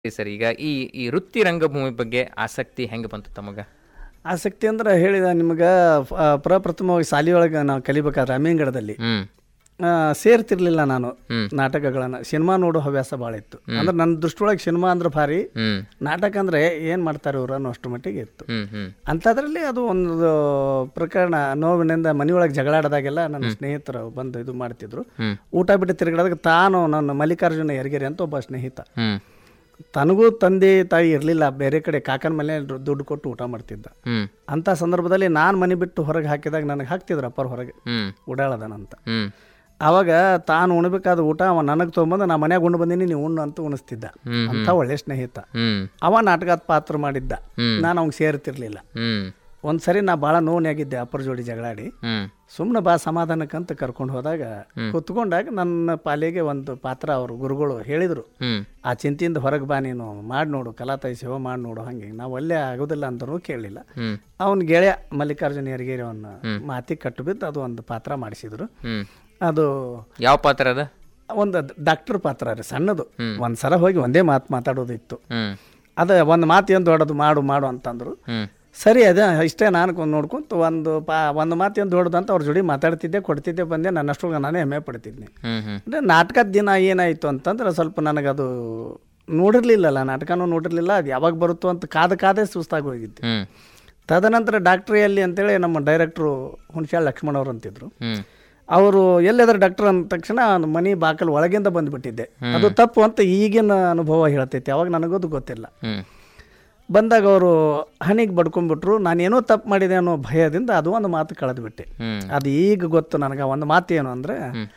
Sir ಈಗ ಈ ಈ ವೃತ್ತಿ ರಂಗಭೂಮಿ ಬಗ್ಗೆ ಆಸಕ್ತಿ ಹೆಂಗೆ ಬಂತು ತಮಗ ಆಸಕ್ತಿ ಅಂದ್ರೆ ಹೇಳಿದ ನಿಮ್ಗೆ ಆ, ಪ್ರಪ್ರಥಮವಾಗಿ ಶಾಲೆಯೊಳಗೆ ನಾವು ಕಲಿಬೇಕಾದ್ರೆ ಅಮೀನ್ಗಡದಲ್ಲಿ ಹ್ಮ್ ಆ, ಸೇರ್ತಿರ್ಲಿಲ್ಲ ನಾನು ಹ್ಮ್. ನಾಟಕಗಳನ್ನು ಸಿನಿಮಾ ನೋಡೋ ಹವ್ಯಾಸ ಭಾಳ ಇತ್ತು ಅಂದ್ರೆ ನನ್ನ ದೃಷ್ಟಿಯೊಳಗೆ ಸಿನಿಮಾ ಅಂದ್ರೆ ಭಾರಿ ಹ್ಮ್ ನಾಟಕ ಅಂದ್ರೆ ಏನು ಮಾಡ್ತಾರೆ ಇವರು ಅನ್ನೋ ಅಷ್ಟು ಮಟ್ಟಿಗೆ ಇತ್ತು ಹ್ಮ್ ಹ್ಮ್ ಅಂಥದ್ರಲ್ಲಿ ಅದು ಒಂದು ಪ್ರಕರಣ ನೋವಿನಿಂದ ಮನೆಯೊಳಗೆ ಜಗಳಾಡಿದಾಗೆಲ್ಲ ನನ್ನ ಸ್ನೇಹಿತರು ಬಂದು ಇದು ಮಾಡ್ತಿದ್ರು ಹ್ಮ್. ಊಟ ಬಿಟ್ಟು ತಿರುಗಾಡೋದಕ್ಕೆ ತಾನು ನನ್ನ ಮಲ್ಲಿಕಾರ್ಜುನ ಯರಗೆರೆ ಅಂತ ಒಬ್ಬ ಸ್ನೇಹಿತ ಹ್ಮ್ ತನಗೂ ತಂದೆ ತಾಯಿ ಇರಲಿಲ್ಲ ಬೇರೆ ಕಡೆ ಕಾಕನ ಮನೆ ದುಡ್ಡು ಕೊಟ್ಟು ಊಟ ಮಾಡ್ತಿದ್ದ ಹ್ಮ್ ಅಂಥ ಸಂದರ್ಭದಲ್ಲಿ ನಾನು ಮನೆ ಬಿಟ್ಟು ಹೊರಗೆ ಹಾಕಿದಾಗ ನನಗೆ ಹಾಕ್ತಿದ್ರು ಅಪ್ಪರ ಹೊರಗೆ ಹ್ಮ್ ಓಡಾಳದನಂತ ಹ್ಮ್ ಆವಾಗ ತಾನು ಉಣ್ಬೇಕಾದ ಊಟ ಅವ ನನಗೆ ತೊಗೊಂಬಂದು ನಾ ಮನ್ಯಾಗ ಉಂಡು ಬಂದೀನಿ ನೀವು ಉಣ್ಣು ಅಂತ ಉಣಿಸ್ತಿದ್ದ ಹ್ಮ್, ಅಂಥ ಒಳ್ಳೆ ಸ್ನೇಹಿತ ಹ್ಮ್ ಅವ ನಾಟಕದ ಪಾತ್ರ ಮಾಡಿದ್ದ ಹ್ಮ್. ನಾನು ಅವ್ನಿಗೆ ಸೇರ್ತಿರ್ಲಿಲ್ಲ ಹ್ಮ್ ಒಂದು ಸರಿ ನಾ ಭಾಳ ನೋವಿನಾಗಿದ್ದೆ ಅಪ್ಪರ ಜೋಡಿ ಜಗಳಾಡಿ ಹ್ಮ್ ಸುಮ್ಮನೆ ಬಾ ಸಮಾಧಾನಕ್ಕಂತ ಕರ್ಕೊಂಡು ಹೋದಾಗ ಕುತ್ಕೊಂಡಾಗ ನನ್ನ ಪಾಲಿಗೆ ಒಂದು ಪಾತ್ರ ಅವರು ಗುರುಗಳು ಹೇಳಿದರು ಹ್ಮ್ ಆ ಚಿಂತೆಯಿಂದ ಹೊರಗೆ ಬಾ ನೀನು ಮಾಡಿ ನೋಡು ಕಲಾತಾಯಿ ಸೇವೆ ಮಾಡಿ ನೋಡು ಹಂಗೆ ನಾವು ಒಳ್ಳೆ ಆಗೋದಿಲ್ಲ ಅಂತನೂ ಕೇಳಲಿಲ್ಲ ಹ್ಮ್ ಅವನ ಗೆಳೆಯ ಮಲ್ಲಿಕಾರ್ಜುನ ಯರಗೇರಿ ಅವನ್ನ ಮಾತಿಗೆ ಕಟ್ಟು ಬಿದ್ದು ಅದು ಒಂದು ಪಾತ್ರ ಮಾಡಿಸಿದ್ರು ಹ್ಮ್ ಅದು ಯಾವ ಪಾತ್ರ ಅದ ಒಂದು ಡಾಕ್ಟರ್ ಪಾತ್ರ ರೀ ಸಣ್ಣದು ಒಂದು ಸಲ ಹೋಗಿ ಒಂದೇ ಮಾತು ಮಾತಾಡೋದಿತ್ತು ಹ್ಮ್ ಅದು ಒಂದು ಮಾತು ಏನು ದೊಡ್ಡದು ಮಾಡು ಮಾಡು ಅಂತಂದ್ರು ಹ್ಮ್ ಸರಿ ಅದೇ ಇಷ್ಟೇ ನಾನು ಕೊಂದ್ ನೋಡ್ಕೊಂತ ಒಂದು ಪಾ ಒಂದು ಮಾತು ಏನು ದೊಡ್ಡದು ಅಂತ ಅವ್ರ ಜೋಡಿ ಮಾತಾಡ್ತಿದ್ದೆ ಕೊಡ್ತಿದ್ದೆ ಬಂದೆ ನನ್ನಷ್ಟು ನಾನೇ ಹೆಮ್ಮೆ ಪಡ್ತಿದ್ನಿ ಹ್ಮ್ ಹ್ಮ್ ಅಂದರೆ ನಾಟಕದ ದಿನ ಏನಾಯಿತು ಅಂತಂದ್ರೆ ಸ್ವಲ್ಪ ನನಗದು ನೋಡಿರ್ಲಿಲ್ಲಲ್ಲ ನಾಟಕನೂ ನೋಡಿರ್ಲಿಲ್ಲ ಅದು ಯಾವಾಗ ಬರುತ್ತೋ ಅಂತ ಕಾದ ಕಾದೇ ಸುಸ್ತಾಗಿ ಹೋಗಿದ್ದೆ ಹ್ಮ್ ತದನಂತರ ಡಾಕ್ಟ್ರಿಯಲ್ಲಿ ಅಂತೇಳಿ ನಮ್ಮ ಡೈರೆಕ್ಟ್ರು ಹುಣಸ್ಯಾಳ್ ಲಕ್ಷ್ಮಣ್ ಅವ್ರು ಅಂತಿದ್ರು ಹ್ಮ್ ಅವರು ಎಲ್ಲೆದ್ರ ಡಾಕ್ಟರ್ ಅಂದ ತಕ್ಷಣ ಮನೆ ಬಾಕಲ್ ಒಳಗಿಂದ ಬಂದುಬಿಟ್ಟಿದ್ದೆ ಅದು ತಪ್ಪು ಅಂತ ಈಗಿನ ಅನುಭವ ಹೇಳ್ತೈತಿ ಅವಾಗ ನನಗದು ಗೊತ್ತಿಲ್ಲ ಹ್ಮ್ ಬಂದಾಗ ಅವರು ಹಣಿಗೆ ಬಡ್ಕೊಂಡ್ಬಿಟ್ರು ನಾನೇನೋ ತಪ್ಪು ಮಾಡಿದೆ ಅನ್ನೋ ಭಯದಿಂದ ಅದು ಒಂದು ಮಾತು ಕಳೆದುಬಿಟ್ಟೆ ಹ್ಮ್ ಅದು ಈಗ ಗೊತ್ತು ನನಗೆ ಒಂದು ಮಾತು ಏನು ಅಂದರೆ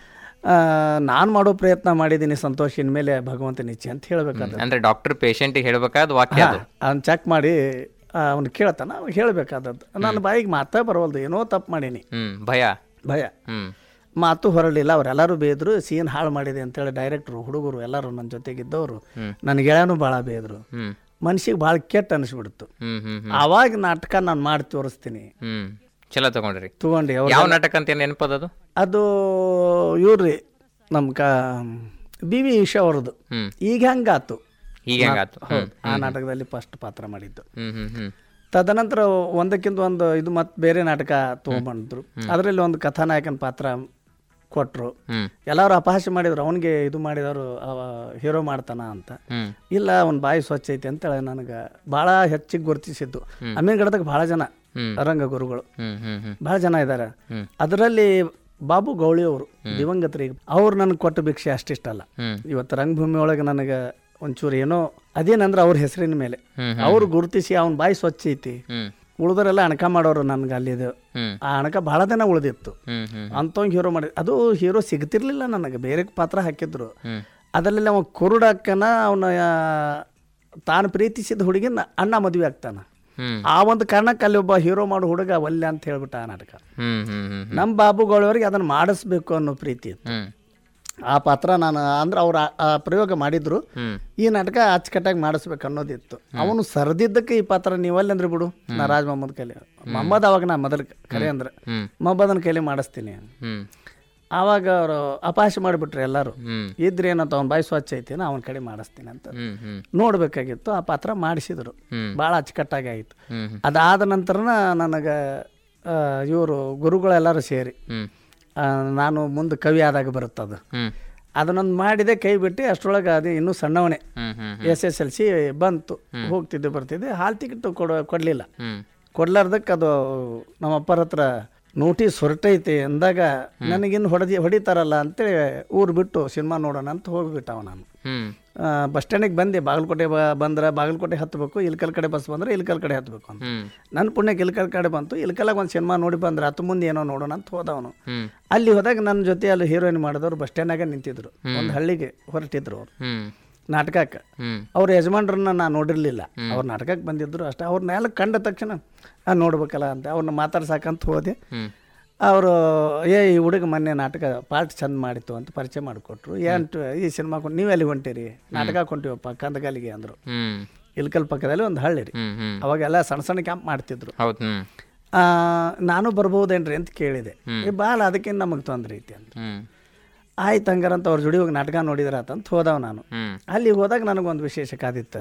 ನಾನು ಮಾಡೋ ಪ್ರಯತ್ನ ಮಾಡಿದ್ದೀನಿ ಸಂತೋಷ್ ಇನ್ಮೇಲೆ ಭಗವಂತನ ಇಚ್ಛೆ ಅಂತ ಹೇಳಬೇಕಾದ ಅಂದ್ರೆ ಡಾಕ್ಟರ್ ಪೇಷಂಟಿಗೆ ಹೇಳ್ಬೇಕಾದ ವಾಕ್ಯ ಅದು ಅವ್ನು ಚೆಕ್ ಮಾಡಿ ಅವ್ನು ಕೇಳ್ತಾನ ಅವ್ನು ಹೇಳಬೇಕಾದದ್ದು ನನ್ನ ಬಾಯಿಗೆ ಮಾತೇ ಬರವಲ್ದು ಏನೋ ತಪ್ಪು ಮಾಡೀನಿ ಹ್ಮ್ ಭಯ ಭಯ ಹ್ಮ್ ಮಾತು ಹೊರಲಿಲ್ಲ ಅವರೆಲ್ಲರೂ ಬೇದ್ರು ಸೀನ್ ಹಾಳು ಮಾಡಿದೆ ಅಂತೇಳಿ ಡೈರೆಕ್ಟ್ರು ಹುಡುಗರು ಎಲ್ಲರೂ ನನ್ನ ಜೊತೆಗಿದ್ದವರು ನನ್ನ ಗೆಳೆಯನೂ ಭಾಳ ಬೇದ್ರು ಹ್ಮ್ ಮನ್ಸಿಗೆ ಭಾಳ ಕೆಟ್ಟ ಅನಿಸ್ಬಿಡ್ತು ಹ್ಮ್ ಹ್ಮ್ ಹ್ಮ್ ಆವಾಗ ನಾಟಕ ನಾನು ಮಾಡಿ ತೋರಿಸ್ತೀನಿ ಹ್ಮ್ ಚಲೋ ತಗೊಂಡ್ರಿ ತಗೊಂಡು ಅವ್ರು ಯಾವ ನಾಟಕ ಅಂತ ನೆನಪದದು ಅದು ಇವ್ರಿ ನಮ್ಮ ಕ ಬಿ ವಿ ಈಶಾ ಅವ್ರದ್ದು ಹ್ಮ್ ಈಗ ಹೆಂಗಾತು ಹೀಗೆ ಹೆಂಗಾತು ಹೌದು ಆ ನಾಟಕದಲ್ಲಿ ಫಸ್ಟ್ ಪಾತ್ರ ಮಾಡಿದ್ದು ಹ್ಮ್ ಹ್ಮ್ ಹ್ಮ್ ತದನಂತರ ಒಂದಕ್ಕಿಂತ ಒಂದು ಇದು ಮತ್ತೆ ಬೇರೆ ನಾಟಕ ತೊಗೊಂಬಂದ್ರು ಅದರಲ್ಲಿ ಒಂದು ಕಥಾನಾಯಕನ ಪಾತ್ರ ಕೊಟ್ಟರು ಹ್ಮ್ ಎಲ್ಲರೂ ಅಪಹಾಸ್ಯ ಮಾಡಿದ್ರು ಅವನಿಗೆ ಇದು ಮಾಡಿದವರು ಅವ ಹೀರೋ ಮಾಡ್ತಾನ ಅಂತ ಹ್ಮ್ ಇಲ್ಲ ಅವ್ನ ಬಾಯಿ ಸ್ವಚ್ಛ ಐತಿ ಅಂತೇಳಿ ನನಗೆ ಭಾಳ ಹೆಚ್ಚಿಗೆ ಗುರುತಿಸಿದ್ದು ಅಮೀನ್ಗಡದಾಗ ಭಾಳ ಜನ ಹ್ಮ್. ರಂಗ ಗುರುಗಳು ಹ್ಮ್ ಹ್ಮ್ ಹ್ಮ್ ಭಾಳ ಜನ ಇದ್ದಾರೆ ಹ್ಮ್. ಅದರಲ್ಲಿ ಬಾಬು ಗೌಳಿ ಅವರು ದಿವಂಗತರಿಗೆ ಅವ್ರು ನನಗೆ ಕೊಟ್ಟ ಭಿಕ್ಷೆ ಅಷ್ಟಿಷ್ಟಲ್ಲ ಹ್ಮ್ ಇವತ್ತು ರಂಗಭೂಮಿ ಒಳಗೆ ನನಗೆ ಒಂಚೂರು ಏನೋ ಅದೇನಂದ್ರೆ ಅವ್ರ ಹೆಸರಿನ ಮೇಲೆ ಹ್ಮ್ ಅವ್ರು ಗುರುತಿಸಿ ಅವ್ನ ಬಾಯಿ ಸ್ವಚ್ಛ ಐತಿ ಹ್ಮ್ ಉಳಿದರೆಲ್ಲ ಅಣಕ ಮಾಡೋರು ನನಗೆ ಅಲ್ಲಿದು ಹ್ಮ್ ಆ ಅಣಕ ಭಾಳ ದಿನ ಉಳಿದಿತ್ತು ಹ್ಮ್ ಹ್ಮ್ ಅಂಥವಂಗೆ ಹೀರೋ ಮಾಡಿ ಅದು ಹೀರೋ ಸಿಗ್ತಿರ್ಲಿಲ್ಲ ನನಗೆ ಬೇರೆ ಪಾತ್ರ ಹಾಕಿದ್ರು ಹ್ಮ್ ಅದರಲ್ಲಿ ಅವ ಕುರುಡಕ್ಕನ ಅವನ ತಾನು ಪ್ರೀತಿಸಿದ ಹುಡುಗಿನ ಅಣ್ಣ ಮದುವೆ ಆಗ್ತಾನ ಹ್ಮ್ ಆ ಒಂದು ಕಾರಣಕ್ಕೆ ಅಲ್ಲಿ ಒಬ್ಬ ಹೀರೋ ಮಾಡೋ ಹುಡುಗ ಒಲ್ಲೆ ಅಂತ ಹೇಳ್ಬಿಟ್ಟ ಆ ನಾಟಕ ಹ್ಮ್ ಹ್ಮ್ ಹ್ಮ್ ನಮ್ಮ ಬಾಬುಗಳವರಿಗೆ ಅದನ್ನು ಮಾಡಿಸ್ಬೇಕು ಅನ್ನೋ ಪ್ರೀತಿ ಇತ್ತು ಹ್ಮ್ ಆ ಪಾತ್ರ ನಾನು ಅಂದ್ರೆ ಅವ್ರು ಆ- ಆ ಪ್ರಯೋಗ ಮಾಡಿದ್ರು ಹ್ಮ್ ಈ ನಾಟಕ ಅಚ್ಚುಕಟ್ಟಾಗಿ ಮಾಡಿಸ್ಬೇಕು ಅನ್ನೋದಿತ್ತು ಅವನು ಸರದಿದ್ದಕ್ಕೆ ಈ ಪಾತ್ರ ನೀವಲ್ಲಿ ಅಂದ್ರೆ ಬಿಡು ನಾ ರಾಜ್ ಮೊಹಮ್ಮದ್ ಕೈಲಿ ಮೊಹಮ್ಮದ್ ಅವಾಗ ನಾ ಮೊದಲು ಕರೆ ಅಂದ್ರೆ ಹ್ಮ್ ಮೊಹಮ್ಮದನ ಕೈಲಿ ಮಾಡಿಸ್ತೀನಿ ಹ್ಮ್ ಆವಾಗ ಅವರು ಅಪಹಾಸ್ಯ ಮಾಡಿಬಿಟ್ರು ಎಲ್ಲರೂ ಹ್ಮ್ ಇದ್ರೆ ಏನಂತ ಅವ್ನ ಬಾಯಿ ಸ್ವಚ್ಛ ಐತಿ ಅವನ ಕಡೆ ಮಾಡಿಸ್ತೀನಿ ಅಂತ ಹ್ಮ್ ಹ್ಮ್ ನೋಡ್ಬೇಕಾಗಿತ್ತು ಆ ಪಾತ್ರ ಮಾಡಿಸಿದ್ರು ಹ್ಮ್. ಭಾಳ ಅಚ್ಚುಕಟ್ಟಾಗಿ ಆಯಿತು ಹ್ಮ್ ಅದಾದ ನಂತರನ ನನಗೆ ಇವರು ಗುರುಗಳೆಲ್ಲರೂ ಸೇರಿ ಹ್ಮ್ ಆ, ನಾನು ಮುಂದೆ ಕವಿ ಆದಾಗ ಬರುತ್ತದು ಹ್ಮ್ ಅದನ್ನೊಂದು ಮಾಡಿದೆ ಕೈ ಬಿಟ್ಟು ಅಷ್ಟರೊಳಗೆ ಅದು ಇನ್ನೂ ಸಣ್ಣವನೇ ಹ್ಮ್ ಹ್ಮ್ ಎಸ್ ಎಸ್ ಎಲ್ ಸಿ ಬಂತು ಹೋಗ್ತಿದ್ದೆ ಬರ್ತಿದ್ದೆ ಹಾಲ್ ಟಿಕೆಟ್ ಕೊಡ ಕೊಡಲಿಲ್ಲ ಹ್ಮ್ ಕೊಡ್ಲಾರ್ದಕ್ಕೆ ಅದು ನಮ್ಮ ಅಪ್ಪರ ಹತ್ರ ನೋಟಿಸ್ ಹೊರಟೈತಿ ಅಂದಾಗ ನನಗಿನ್ನು ಹೊಡೆದಿ ಹೊಡಿತಾರಲ್ಲ ಅಂತೇಳಿ ಊರು ಬಿಟ್ಟು ಸಿನಿಮಾ ನೋಡೋಣ ಅಂತ ಹೋಗ್ಬಿಟ್ಟವ ನಾನು ಹ್ಮ್ ಬಸ್ ಸ್ಟ್ಯಾಂಡಿಗೆ ಬಂದೆ ಬಾಗಲಕೋಟೆ ಬ ಬಂದ್ರೆ ಬಾಗಲಕೋಟೆ ಹತ್ತಬೇಕು ಇಲ್ಕಲ್ ಕಡೆ ಬಸ್ ಬಂದ್ರೆ ಇಲ್ಕಲ್ ಕಡೆ ಹತ್ತಬೇಕು ಅಂತ ಹ್ಮ್ ನನ್ನ ಪುಣ್ಯಕ್ಕೆ ಇಲ್ಕಲ್ ಕಡೆ ಬಂತು ಇಲ್ಕಲಾಗ ಒಂದು ಸಿನಿಮಾ ನೋಡಿ ಬಂದ್ರೆ ಹತ್ತು ಮುಂದೆ ಏನೋ ನೋಡೋಣ ಅಂತ ಹೋದವನು ಹ್ಮ್ ಅಲ್ಲಿ ಹೋದಾಗ ನನ್ನ ಜೊತೆ ಅಲ್ಲಿ ಹೀರೋಯಿನ್ ಮಾಡಿದವರು ಬಸ್ ಸ್ಟ್ಯಾಂಡಾಗ ನಿಂತಿದ್ರು ಒಂದು ಹಳ್ಳಿಗೆ ಹೊರಟಿದ್ರು ಅವ್ರು ಹ್ಮ್ ನಾಟಕಕ್ಕೆ ಹ್ಮ್ ಅವ್ರ ಯಜಮಾನ್ರನ್ನ ನಾನು ನೋಡಿರಲಿಲ್ಲ ಅವ್ರು ನಾಟಕಕ್ಕೆ ಬಂದಿದ್ರು ಅಷ್ಟೇ ಅವ್ರನ್ನೆಲ್ಲ ಕಂಡ ತಕ್ಷಣ ಆ ನೋಡ್ಬೇಕಲ್ಲ ಅಂತ ಅವ್ರನ್ನ ಮಾತಾಡ್ಸಕ್ಕಂತ ಹೋದೆ ಹ್ಮ್ ಅವರು ಏ ಈ ಹುಡುಗ ಮೊನ್ನೆ ನಾಟಕ ಪಾರ್ಟ್ ಚಂದ ಮಾಡಿತ್ತು ಅಂತ ಪರಿಚಯ ಮಾಡಿಕೊಟ್ರು ಏನು ಈ ಸಿನಿಮಾ ಕೊಂಡು ನೀವು ಎಲ್ಲಿ ಹೊಂಟಿರಿ ನಾಟಕ ಕೊಂಟಿವಪ್ಪ ಕಂದಗಾಲಿಗೆ ಅಂದರು ಹ್ಮ್ ಇಲ್ಕಲ್ ಪಕ್ಕದಲ್ಲಿ ಒಂದು ಹಳ್ಳಿ ರೀ ಹ್ಮ್ ಹ್ಮ್ ಅವಾಗೆಲ್ಲ ಸಣ್ಣ ಸಣ್ಣ ಕ್ಯಾಂಪ್ ಮಾಡ್ತಿದ್ರು ಹೌದು ಹ್ಮ್ ಆ, ನಾನು ಬರ್ಬೋದೇನ್ರಿ ಅಂತ ಕೇಳಿದೆ ಏ ಭಾಳ ಅದಕ್ಕೇನು ನಮಗೆ ತೊಂದ್ರೆ ಐತಿ ಅಂತ ಹ್ಮ್ ಆಯ್ತು ಹಂಗಾರಂತ ಅವ್ರ ಜೋಡಿ ಹೋಗಿ ನಾಟಕ ನೋಡಿದ್ರ ಅಂತ ಹೋದವ ನಾನು ಹ್ಮ್ ಅಲ್ಲಿ ಹೋದಾಗ ನನಗೊಂದು ವಿಶೇಷ ಕಾದಿತ್ತು